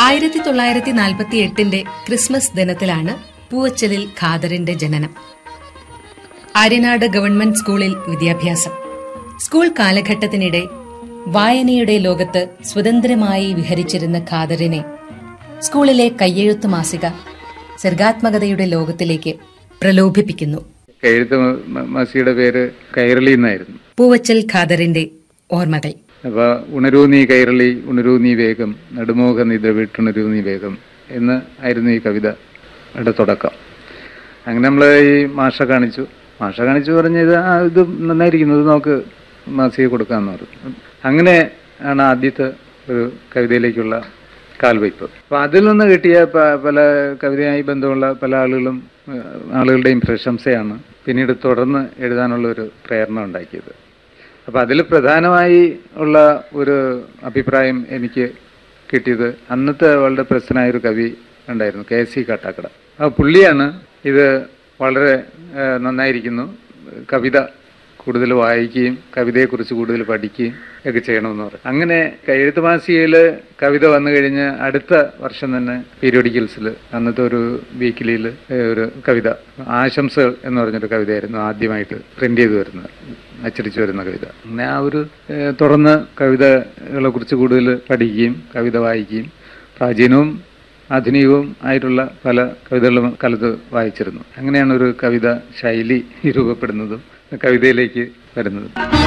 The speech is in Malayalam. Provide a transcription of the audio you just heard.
ആയിരത്തി തൊള്ളായിരത്തി നാൽപ്പത്തി എട്ടിന്റെ ക്രിസ്മസ് ദിനത്തിലാണ് പൂവച്ചലിൽ ഖാദറിന്റെ ജനനം ആര്യനാട് ഗവൺമെന്റ് സ്കൂളിൽ വിദ്യാഭ്യാസം സ്കൂൾ കാലഘട്ടത്തിനിടെ വായനയുടെ ലോകത്ത് സ്വതന്ത്രമായി വിഹരിച്ചിരുന്ന ഖാദറിനെ സ്കൂളിലെ കയ്യെഴുത്ത് മാസിക സർഗാത്മകതയുടെ ലോകത്തിലേക്ക് പ്രലോഭിപ്പിക്കുന്നു കൈഴുത്ത് മാസിയുടെ പേര് കൈരളി എന്നായിരുന്നു പൂവച്ചൽ ഖാദറിന്റെ ഓർമ്മകൾ അപ്പൊ ഉണരൂ നീ കൈരളി ഉണരൂ നീ വേഗം നടുമോഹ നിദ്ര വിട്ടുണരൂ നീ വേഗം എന്ന് ആയിരുന്നു ഈ കവിതയുടെ തുടക്കം അങ്ങനെ നമ്മൾ ഈ മാഷ കാണിച്ചു മാഷ കാണിച്ചു പറഞ്ഞ ഇത് ആ, ഇത് നന്നായിരിക്കുന്നു ഇത് നമുക്ക് മാസിക കൊടുക്കാമെന്ന് പറഞ്ഞു അങ്ങനെ ആണ് ആദ്യത്തെ ഒരു കവിതയിലേക്കുള്ള കാൽവയ്പ് അപ്പൊ അതിൽ നിന്ന് കിട്ടിയ പ- പല കവിതയുമായി ബന്ധമുള്ള പല ആളുകളും ഏഹ്, ആളുകളുടെയും പ്രശംസയാണ് പിന്നീട് തുടർന്ന് എഴുതാനുള്ള ഒരു പ്രേരണ ഉണ്ടാക്കിയത് അപ്പൊ അതിൽ പ്രധാനമായി ഉള്ള ഒരു അഭിപ്രായം എനിക്ക് കിട്ടിയത് അന്നത്തെ വളരെ പ്രസിദ്ധനായ ഒരു കവി ഉണ്ടായിരുന്നു കെ സി കാട്ടാക്കട ആ പുള്ളിയാണ് ഇത് വളരെ ഏഹ്, നന്നായിരിക്കുന്നു കവിത കൂടുതൽ വായിക്കുകയും കവിതയെക്കുറിച്ച് കൂടുതൽ പഠിക്കുകയും ഒക്കെ ചെയ്യണമെന്ന് പറയും അങ്ങനെ എഴുത്ത് മാസികയിൽ കവിത വന്നു കഴിഞ്ഞ് അടുത്ത വർഷം തന്നെ പീരിയോഡിക്കൽസിൽ അന്നത്തെ ഒരു വീക്കിലിയിൽ ഒരു കവിത ആശംസകൾ എന്ന് പറഞ്ഞൊരു കവിതയായിരുന്നു ആദ്യമായിട്ട് പ്രിന്റ് ചെയ്ത് വരുന്നത് അച്ചടിച്ചു വരുന്ന കവിത അങ്ങനെ ആ ഒരു ഏഹ്, തുടർന്ന് കവിതകളെ കുറിച്ച് കൂടുതൽ പഠിക്കുകയും കവിത വായിക്കുകയും പ്രാചീനവും ആധുനികവും ആയിട്ടുള്ള പല കവിതകളും കാലത്ത് വായിച്ചിരുന്നു അങ്ങനെയാണ് ഒരു കവിത ശൈലി രൂപപ്പെടുന്നതും കവിതയിലേക്ക് വരുന്നതും